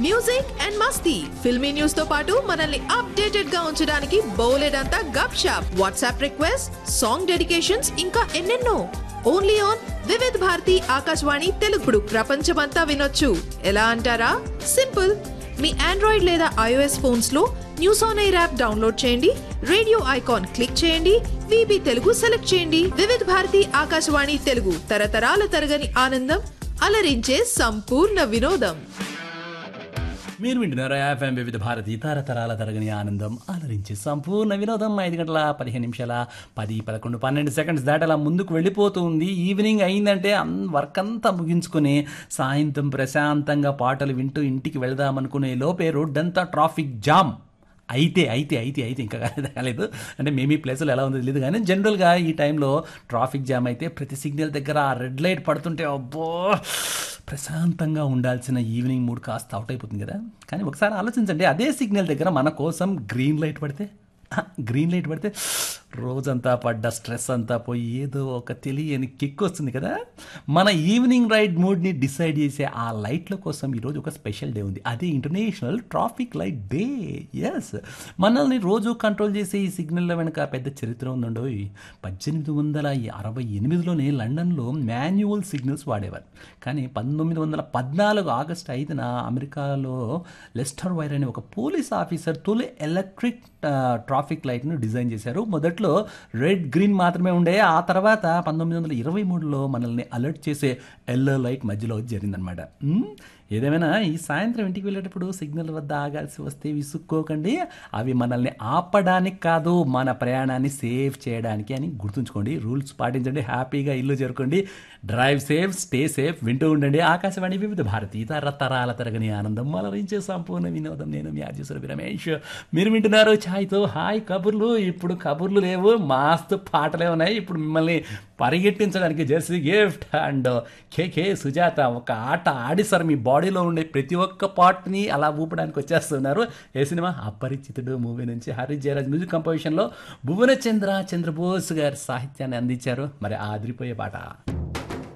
music and మస్తీ filmy news తో పాటు మనల్ని అప్డేటెడ్ గా ఉంచడానికి బోలెడంతా Gup Shup WhatsApp request song dedications ఇంకా ఎన్నెన్నో ఓన్లీ ఆన్ వివిధ్ భారతి ఆకాశవాణి తెలుగుడు ప్రపంచమంతా వినొచ్చు ఎలా అంటారా సింపుల్ మీ ఆండ్రాయిడ్ లేదా ఐఓఎస్ ఫోన్స్ లో news on air app download చేయండి రేడియో ఐకాన్ క్లిక్ చేయండి విబి తెలుగు సెలెక్ట్ చేయండి వివిధ్ భారతి ఆకాశవాణి తెలుగు తరతరాల తరగని ఆనందం అలరించే సంపూర్ణ వినోదం మీరు వింటున్నారు ఎఫ్ఎం వివిధ భారతి తరతరాల తరగని ఆనందం అలరించి సంపూర్ణ వినోదం ఐదు గంటల పదిహేను నిమిషాల పది పదకొండు పన్నెండు సెకండ్స్ దాటి అలా ముందుకు వెళ్ళిపోతుంది ఈవినింగ్ అయిందంటే అన్- వర్క్ అంతా ముగించుకొని సాయంత్రం ప్రశాంతంగా పాటలు వింటూ ఇంటికి వెళదామనుకునే లోపే రోడ్డంతా ట్రాఫిక్ జామ్ అయితే అయితే అయితే అయితే ఇంకా కాలేదు కాలేదు అంటే మేమీ ప్లేసులు ఎలా ఉందో తెలియదు కానీ జనరల్గా ఈ టైంలో ట్రాఫిక్ జామ్ అయితే ప్రతి సిగ్నల్ దగ్గర ఆ రెడ్ లైట్ పడుతుంటే అబ్బో ప్రశాంతంగా ఉండాల్సిన ఈవినింగ్ మూడ్ కాస్త అవుట్ అయిపోతుంది కదా కానీ ఒకసారి ఆలోచించండి అదే సిగ్నల్ దగ్గర మన కోసం గ్రీన్ లైట్ పడితే గ్రీన్ లైట్ పడితే రోజంతా పడ్డ స్ట్రెస్ అంతా పోయి ఏదో ఒక తెలియని కిక్ వస్తుంది కదా మన ఈవినింగ్ రైడ్ మూడ్ని డిసైడ్ చేసే ఆ లైట్ల కోసం ఈరోజు ఒక స్పెషల్ డే ఉంది అదే ఇంటర్నేషనల్ ట్రాఫిక్ లైట్ డే ఎస్ మనల్ని రోజు కంట్రోల్ చేసే ఈ సిగ్నల్ల వెనక పెద్ద చరిత్ర ఉందండో పద్దెనిమిది వందల అరవై ఎనిమిదిలోనే లండన్లో మాన్యువల్ సిగ్నల్స్ వాడేవారు కానీ పంతొమ్మిది వందల పద్నాలుగు ఆగస్టు ఐదున అమెరికాలో లెస్టర్ వైర్ అనే ఒక పోలీస్ ఆఫీసర్ తొలి ఎలక్ట్రిక్ ఆ, ట్రాఫిక్ లైట్ను డిజైన్ చేశారు మొదట్లో రెడ్ గ్రీన్ మాత్రమే ఉండే ఆ తర్వాత పంతొమ్మిది వందల ఇరవై మూడులో మనల్ని అలర్ట్ చేసే ఎల్లో లైట్ మధ్యలో జరిగిందనమాట ఉమ్, ఏదేమైనా ఈ సాయంత్రం ఇంటికి వెళ్ళేటప్పుడు సిగ్నల్ వద్ద ఆగాల్సి వస్తే విసుక్కోకండి అవి మనల్ని ఆపడానికి కాదు మన ప్రయాణాన్ని సేవ్ చేయడానికి అని గుర్తుంచుకోండి రూల్స్ పాటించండి హ్యాపీగా ఇల్లు చేరుకోండి డ్రైవ్ సేఫ్ స్టే సేఫ్ వింటూ ఉండండి ఆకాశవాణి వివిధ భారతి తరతరాల తరగని ఆనందం అలరించే సంపూర్ణ వినోదం నేను మీ ఆర్జేశ్వర రమేష్ మీరు వింటున్నారు ఛాయ్తో హాయ్ కబుర్లు ఇప్పుడు కబుర్లు లేవు మాస్తు పాటలే ఉన్నాయి ఇప్పుడు మిమ్మల్ని పరిగెట్టించడానికి jersey gift and KK Sujatha ఒక ఆట ఆడిస్తారు మీ బాడీలో ఉండే ప్రతి ఒక్క పార్ట్ని అలా ఊపడానికి వచ్చేస్తున్నారు ఏ సినిమా అపరిచితుడు మూవీ నుంచి హరి జయరాజ్ మ్యూజిక్ కంపోజిషన్లో భువనచంద్ర చంద్రబోస్ గారి సాహిత్యాన్ని అందించారు మరి ఆ అదిరిపోయే పాట